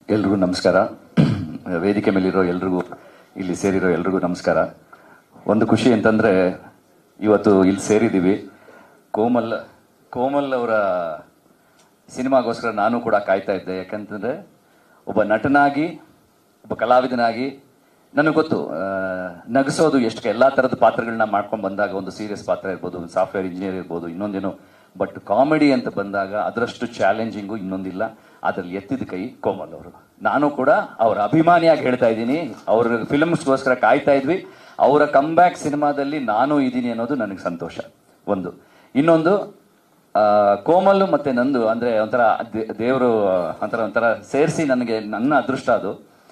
ಎಲ್ರಿಗೂ ನಮಸ್ಕಾರ ವೇದಿಕೆ ಮೇಲಿರೋ ಎಲ್ರಿಗೂ ಇಲ್ಲಿ ಸೇರಿರೋ ಎಲ್ರಿಗೂ ನಮಸ್ಕಾರ ಒಂದು ಖುಷಿ ಅಂತಂದ್ರೆ ಇವತ್ತು ಇಲ್ಲಿ ಸೇರಿದ್ದೀವಿ ಕೋಮಲ್ ಕೋಮಲ್ ಅವರ ಸಿನಿಮಾಗೋಸ್ಕರ ನಾನು ಕೂಡ ಕಾಯ್ತಾ ಇದ್ದೆ ಯಾಕಂತಂದ್ರೆ ಒಬ್ಬ ನಟನಾಗಿ ಒಬ್ಬ ಕಲಾವಿದನಾಗಿ ನನಗೆ ಗೊತ್ತು ಆ, ನಗಿಸೋದು ಎಷ್ಟು ಎಲ್ಲಾ ತರದ ಪಾತ್ರಗಳನ್ನ ಮಾಡ್ಕೊಂಡು ಬಂದಾಗ ಒಂದು ಸೀರಿಯಸ್ ಪಾತ್ರ ಇರ್ಬೋದು ಒಂದು ಸಾಫ್ಟ್ವೇರ್ ಇಂಜಿನಿಯರ್ ಇರ್ಬೋದು ಇನ್ನೊಂದೇನು ಬಟ್ ಕಾಮಿಡಿ ಅಂತ ಬಂದಾಗ ಅದರಷ್ಟು ಚಾಲೆಂಜಿಂಗು ಇನ್ನೊಂದಿಲ್ಲ ಅದ್ರಲ್ಲಿ ಎತ್ತಿದ ಕೈ ಕೋಮಲ್ ಅವರು ನಾನು ಕೂಡ ಅವರ ಅಭಿಮಾನಿಯಾಗಿ ಹೇಳ್ತಾ ಇದ್ದೀನಿ ಅವ್ರ ಫಿಲ್ಮ್ಸ್ಗೋಸ್ಕರ ಕಾಯ್ತಾ ಇದ್ವಿ ಅವರ ಕಮ್ಬ್ಯಾಕ್ ಸಿನಿಮಾದಲ್ಲಿ ನಾನು ಇದ್ದೀನಿ ಅನ್ನೋದು ನನಗೆ ಸಂತೋಷ ಒಂದು ಇನ್ನೊಂದು ಆ, ಕೋಮಲ್ ಮತ್ತೆ ನಂದು ಅಂದ್ರೆ ಒಂಥರ ದೇ- ದೇವರು ಒಂಥರ ಒಂಥರ ಸೇರಿಸಿ ನನಗೆ ನನ್ನ ಅದೃಷ್ಟ ಅದು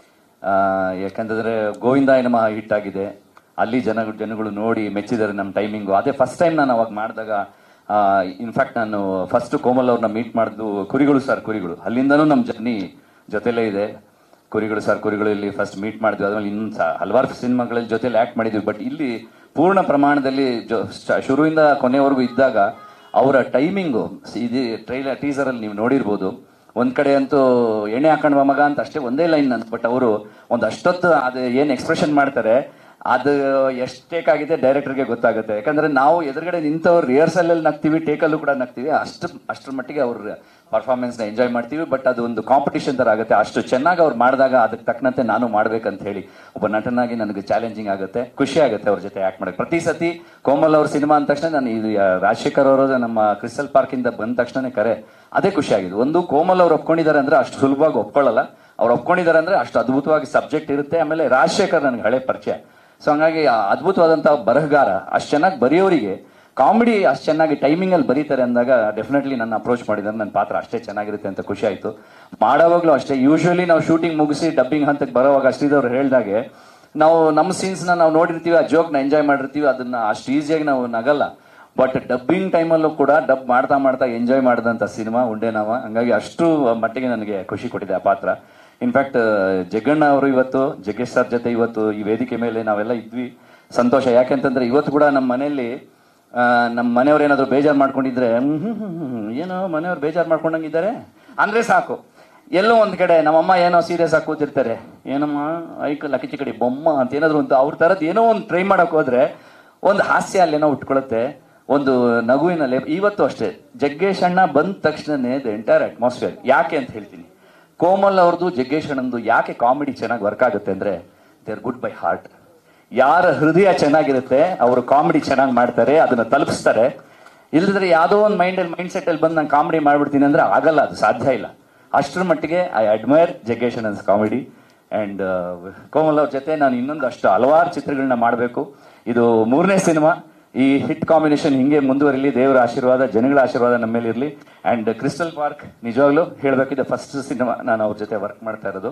ಆ, ಯಾಕಂತಂದ್ರೆ ಗೋವಿಂದ ನಮ ಹಿಟ್ ಆಗಿದೆ ಅಲ್ಲಿ ಜನ ಜನಗಳು ನೋಡಿ ಮೆಚ್ಚಿದ್ದಾರೆ ನಮ್ಮ ಟೈಮಿಂಗು ಅದೇ ಫಸ್ಟ್ ಟೈಮ್ ನಾನು ಅವಾಗ ಮಾಡಿದಾಗ ಇನ್ಫ್ಯಾಕ್ಟ್ ನಾನು ಫಸ್ಟ್ ಕೋಮಲ್ ಅವ್ರನ್ನ ಮೀಟ್ ಮಾಡಿದ್ದು ಕುರಿಗಳು ಸರ್ ಕುರಿಗಳು ಅಲ್ಲಿಂದನೂ ನಮ್ಮ ಜರ್ನಿ ಜೊತೆಲೇ ಇದೆ ಕುರಿಗಳು ಸರ್ ಕುರಿಗಳು ಇಲ್ಲಿ ಫಸ್ಟ್ ಮೀಟ್ ಮಾಡಿದ್ವಿ ಅದ್ರಲ್ಲಿ ಇನ್ನು ಸ- ಹಲವಾರು ಸಿನಿಮಾಗಳಲ್ಲಿ ಜೊತೆಲಿ ಆಕ್ಟ್ ಮಾಡಿದ್ವಿ ಬಟ್ ಇಲ್ಲಿ ಪೂರ್ಣ ಪ್ರಮಾಣದಲ್ಲಿ ಜೊ- ಶ- ಶುರುವಿಂದ ಕೊನೆವರೆಗೂ ಇದ್ದಾಗ ಅವರ ಟೈಮಿಂಗು ಇದು ಟ್ರೈಲರ್ ಟೀಸರ್ ಅಲ್ಲಿ ನೀವು ನೋಡಿರ್ಬೋದು ಒಂದ್ ಕಡೆ ಅಂತೂ ಎಣ್ಣೆ ಹಾಕೊಂಡ್ವ ಮಗ ಅಂತ ಅಷ್ಟೇ ಒಂದೇ ಲೈನ್ ನನ್ ಬಟ್ ಅವರು ಒಂದ್ ಅಷ್ಟೊತ್ತು ಅದು ಏನ್ ಎಕ್ಸ್ಪ್ರೆಷನ್ ಮಾಡ್ತಾರೆ ಅದು ಎಷ್ಟು ಟೇಕ್ ಆಗಿದೆ ಡೈರೆಕ್ಟರ್ಗೆ ಗೊತ್ತಾಗುತ್ತೆ ಯಾಕಂದ್ರೆ ನಾವು ಎದುರುಗಡೆ ನಿಂತವ್ರು ರಿಹರ್ಸಲ್ ಅಲ್ಲಿ ನಗ್ತೀವಿ ಟೇಕಲ್ಲೂ ಕೂಡ ನಗ್ತೀವಿ ಅಷ್ಟು ಅಷ್ಟರ ಮಟ್ಟಿಗೆ ಅವ್ರ ಪರ್ಫಾರ್ಮೆನ್ಸ್ ನ ಎಂಜಾಯ್ ಮಾಡ್ತೀವಿ ಬಟ್ ಅದು ಒಂದು ಕಾಂಪಿಟಿಷನ್ ತರ ಆಗುತ್ತೆ ಅಷ್ಟು ಚೆನ್ನಾಗಿ ಅವ್ರು ಮಾಡಿದಾಗ ಅದಕ್ಕೆ ತಕ್ಕನಂತೆ ನಾನು ಮಾಡ್ಬೇಕಂತ ಹೇಳಿ ಒಬ್ಬ ನಟನಾಗಿ ನನಗೆ ಚಾಲೆಂಜಿಂಗ್ ಆಗುತ್ತೆ ಖುಷಿ ಆಗುತ್ತೆ ಅವ್ರ ಜೊತೆ ಆಕ್ಟ್ ಮಾಡಕ್ಕೆ ಪ್ರತಿ ಸತಿ ಕೋಮಲ್ ಅವ್ರ ಸಿನಿಮಾ ಅಂದ ತಕ್ಷಣ ನಾನು ಇದು ಆ, ರಾಜಶೇಖರ್ ಅವರು ನಮ್ಮ ಕ್ರಿಸ್ಟಲ್ ಪಾರ್ಕ್ ಇಂದ ಬಂದ ತಕ್ಷಣನೇ ಕರೆ ಅದೇ ಖುಷಿ ಆಗಿದೆ ಒಂದು ಕೋಮಲ್ ಅವ್ರು ಒಪ್ಕೊಂಡಿದ್ದಾರೆ ಅಂದ್ರೆ ಅಷ್ಟು ಸುಲಭವಾಗಿ ಒಪ್ಕೊಳ್ಳಲ್ಲ ಅವ್ರು ಒಪ್ಕೊಂಡಿದ್ದಾರೆ ಅಂದ್ರೆ ಅಷ್ಟು ಅದ್ಭುತವಾಗಿ ಸಬ್ಜೆಕ್ಟ್ ಇರುತ್ತೆ ಆಮೇಲೆ ರಾಜಶೇಖರ್ ನನಗೆ ಹಳೆ ಪರಿಚಯ ಸೊ ಹಂಗಾಗಿ ಆ ಅದ್ಭುತವಾದಂತಹ ಬರಹಗಾರ ಅಷ್ಟು ಚೆನ್ನಾಗಿ ಬರೆಯೋರಿಗೆ ಕಾಮಿಡಿ ಅಷ್ಟು ಚೆನ್ನಾಗಿ ಟೈಮಿಂಗ್ ಅಲ್ಲಿ ಬರೀತಾರೆ ಅಂದಾಗ ಡೆಫಿನೆಟ್ಲಿ ನನ್ನ ಅಪ್ರೋಚ್ ಮಾಡಿದ್ರೆ ನನ್ನ ಪಾತ್ರ ಅಷ್ಟೇ ಚೆನ್ನಾಗಿರುತ್ತೆ ಅಂತ ಖುಷಿ ಆಯ್ತು ಮಾಡೋವಾಗ್ಲೂ ಅಷ್ಟೇ ಯೂಶುವಲಿ ನಾವು ಶೂಟಿಂಗ್ ಮುಗಿಸಿ ಡಬ್ಬಿಂಗ್ ಹಂತಕ್ಕೆ ಬರೋವಾಗ ಅಷ್ಟಿದವ್ರು ಹೇಳ್ದಾಗೆ ನಾವು ನಮ್ಮ ಸೀನ್ಸ್ ನ ನಾವು ನೋಡಿರ್ತೀವಿ ಆ ಜೋಕ್ ನ ಎಂಜಾಯ್ ಮಾಡಿರ್ತೀವಿ ಅದನ್ನ ಅಷ್ಟು ಈಸಿಯಾಗಿ ನಾವು ನಗಲ್ಲ ಬಟ್ ಡಬ್ಬಿಂಗ್ ಟೈಮಲ್ಲೂ ಕೂಡ ಡಬ್ ಮಾಡ್ತಾ ಮಾಡ್ತಾ ಎಂಜಾಯ್ ಮಾಡಿದಂತ ಸಿನಿಮಾ ಉಂಡೆನಾವ ಹಂಗಾಗಿ ಅಷ್ಟು ಮಟ್ಟಿಗೆ ನನಗೆ ಖುಷಿ ಕೊಟ್ಟಿದೆ ಆ ಪಾತ್ರ ಇನ್ಫ್ಯಾಕ್ಟ್ ಜಗಣ್ಣ ಅವರು ಇವತ್ತು ಜಗ್ಗೇಶ್ ಸರ್ ಜೊತೆ ಇವತ್ತು ಈ ವೇದಿಕೆ ಮೇಲೆ ನಾವೆಲ್ಲ ಇದ್ವಿ ಸಂತೋಷ ಯಾಕೆಂತಂದ್ರೆ ಇವತ್ತು ಕೂಡ ನಮ್ಮ ಮನೆಯಲ್ಲಿ ಆ, ನಮ್ಮ ಮನೆಯವ್ರು ಏನಾದ್ರು ಬೇಜಾರು ಮಾಡ್ಕೊಂಡಿದ್ರೆ ಹ್ಮ್ ಹ್ಮ್ ಹ್ಮ್ ಹ್ಮ್, ಏನೋ ಮನೆಯವ್ರು ಬೇಜಾರು ಮಾಡ್ಕೊಂಡಂಗಿದ್ದಾರೆ ಅಂದ್ರೆ ಸಾಕು ಎಲ್ಲೋ ಒಂದ್ ಕಡೆ ನಮ್ಮಮ್ಮ ಏನೋ ಸೀರಿಯಸ್ ಆಗಿ ಕೂತಿರ್ತಾರೆ ಏನಮ್ಮ ಐಕ ಲಕಿಚಿ ಕಡೆ ಬೊಮ್ಮ ಅಂತ ಏನಾದ್ರು ಒಂದು ಅವ್ರ ತರದ್ ಏನೋ ಒಂದು ಟ್ರೈ ಮಾಡಕ್ ಹೋದ್ರೆ ಒಂದು ಹಾಸ್ಯ ಅಲ್ಲೇನೋ ಉಟ್ಕೊಳುತ್ತೆ ಒಂದು ನಗುವಿನಲ್ಲಿ ಇವತ್ತು ಅಷ್ಟೇ ಜಗ್ಗೇಶ್ ಅಣ್ಣ ಬಂದ ತಕ್ಷಣನೇ ದ ಎಂಟೈರ್ ಅಟ್ಮಾಸ್ಫಿಯರ್ ಯಾಕೆ ಅಂತ ಹೇಳ್ತೀನಿ ಕೋಮಲ್ ಅವ್ರದ್ದು ಜಗ್ಗೇಶ್ ಅಣ್ಣಂದು ಯಾಕೆ ಕಾಮಿಡಿ ಚೆನ್ನಾಗಿ ವರ್ಕ್ ಆಗುತ್ತೆ ಅಂದ್ರೆ they are good by heart ಯಾರ ಹೃದಯ ಚೆನ್ನಾಗಿರುತ್ತೆ ಅವರು ಕಾಮಿಡಿ ಚೆನ್ನಾಗಿ ಮಾಡ್ತಾರೆ ಅದನ್ನ ತಲುಪಿಸ್ತಾರೆ ಇಲ್ಲದ್ರೆ ಯಾವುದೋ ಒಂದು ಮೈಂಡ್ ಅಲ್ಲಿ ಮೈಂಡ್ ಸೆಟ್ ಅಲ್ಲಿ ಬಂದು ನಾನು ಕಾಮಿಡಿ ಮಾಡ್ಬಿಡ್ತೀನಿ ಅಂದ್ರೆ ಆಗಲ್ಲ ಅದು ಸಾಧ್ಯ ಇಲ್ಲ ಅಷ್ಟರ ಮಟ್ಟಿಗೆ ಐ ಅಡ್ಮೈರ್ ಜಗ್ಗೇಶ್ ಅಣ್ಣನ್ಸ್ ಕಾಮಿಡಿ ಅಂಡ್ ಕೋಮಲ್ ಅವ್ರ ಜೊತೆ ನಾನು ಇನ್ನೊಂದು ಅಷ್ಟು ಹಲವಾರು ಚಿತ್ರಗಳನ್ನ ಮಾಡಬೇಕು ಇದು ಮೂರನೇ ಸಿನಿಮಾ ಈ ಹಿಟ್ ಕಾಂಬಿನೇಷನ್ ಹಿಂಗೆ ಮುಂದುವರಿಲಿ ದೇವರ ಆಶೀರ್ವಾದ ಜನಗಳ ಆಶೀರ್ವಾದ ನಮ್ಮ ಮೇಲೆ ಇರಲಿ ಅಂಡ್ ಕ್ರಿಸ್ಟಲ್ ಪಾರ್ಕ್ ನಿಜವಾಗ್ಲೂ ಹೇಳಬೇಕಿದೆ ಫಸ್ಟ್ ಸಿನಿಮಾ ನಾನು ಅವ್ರ ಜೊತೆ ವರ್ಕ್ ಮಾಡ್ತಾ ಇರೋದು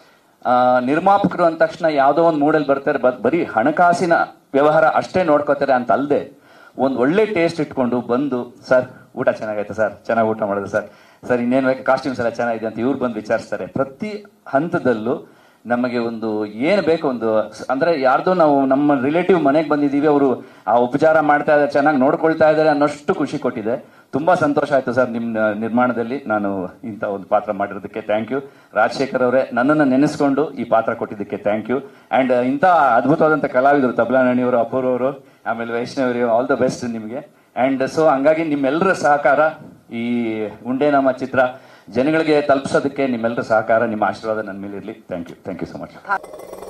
ಆ, ನಿರ್ಮಾಪಕರು ಅಂದ ತಕ್ಷಣ ಯಾವುದೋ ಒಂದು ಮೂಡಲ್ಲಿ ಬರ್ತಾರೆ ಬ- ಬರೀ ಹಣಕಾಸಿನ ವ್ಯವಹಾರ ಅಷ್ಟೇ ನೋಡ್ಕೋತಾರೆ ಅಂತ ಅಲ್ಲದೆ ಒಂದು ಒಳ್ಳೆ ಟೇಸ್ಟ್ ಇಟ್ಕೊಂಡು ಬಂದು ಸರ್ ಊಟ ಚೆನ್ನಾಗೈತೆ ಸರ್ ಚೆನ್ನಾಗಿ ಊಟ ಮಾಡೋದು ಸರ್ ಸರ್ ಇನ್ನೇನು ಬೇಕು ಕಾಸ್ಟ್ಯೂಮ್ಸ್ ಎಲ್ಲ ಚೆನ್ನಾಗಿದೆ ಅಂತ ಇವ್ರು ಬಂದು ವಿಚಾರಿಸ್ತಾರೆ ಪ್ರತಿ ಹಂತದಲ್ಲೂ ನಮಗೆ ಒಂದು ಏನು ಬೇಕು ಒಂದು ಸ್- ಅಂದ್ರೆ ಯಾರ್ದೋ ನಾವು ನಮ್ಮ ರಿಲೇಟಿವ್ ಮನೆಗೆ ಬಂದಿದ್ದೀವಿ ಅವರು ಆ ಉಪಚಾರ ಮಾಡ್ತಾ ಇದ್ದಾರೆ ಚೆನ್ನಾಗಿ ನೋಡ್ಕೊಳ್ತಾ ಇದ್ದಾರೆ ಅನ್ನೋಷ್ಟು ಖುಷಿ ಕೊಟ್ಟಿದೆ ತುಂಬಾ ಸಂತೋಷ ಆಯ್ತು ಸರ್ ನಿಮ್ಮ ನಿರ್ಮಾಣದಲ್ಲಿ ನಾನು ಇಂಥ ಒಂದು ಪಾತ್ರ ಮಾಡಿರೋದಕ್ಕೆ ಥ್ಯಾಂಕ್ ಯು ರಾಜಶೇಖರ್ ಅವರೇ ನನ್ನನ್ನು ನೆನೆಸ್ಕೊಂಡು ಈ ಪಾತ್ರ ಕೊಟ್ಟಿದ್ದಕ್ಕೆ ಥ್ಯಾಂಕ್ ಯು ಅಂಡ್ ಇಂಥ ಅದ್ಭುತವಾದಂಥ ಕಲಾವಿದರು ತಬ್ಲಾನಣಿಯವರು ಅಪೂರ್ವ ಅವರು ಆಮೇಲೆ ವೈಷ್ಣವಿ ಆಲ್ ದ ಬೆಸ್ಟ್ ನಿಮಗೆ ಅಂಡ್ ಸೊ ಹಂಗಾಗಿ ನಿಮ್ಮೆಲ್ಲರ ಸಹಕಾರ ಈ ಉಂಡೆ ನಮ್ಮ ಚಿತ್ರ ಜನಗಳಿಗೆ ತಲುಪಿಸೋದಕ್ಕೆ ನಿಮ್ಮೆಲ್ಲರ ಸಹಕಾರ ನಿಮ್ಮ ಆಶೀರ್ವಾದ ನನ್ನ ಮೇಲೆ ಇರಲಿ thank you thank you so much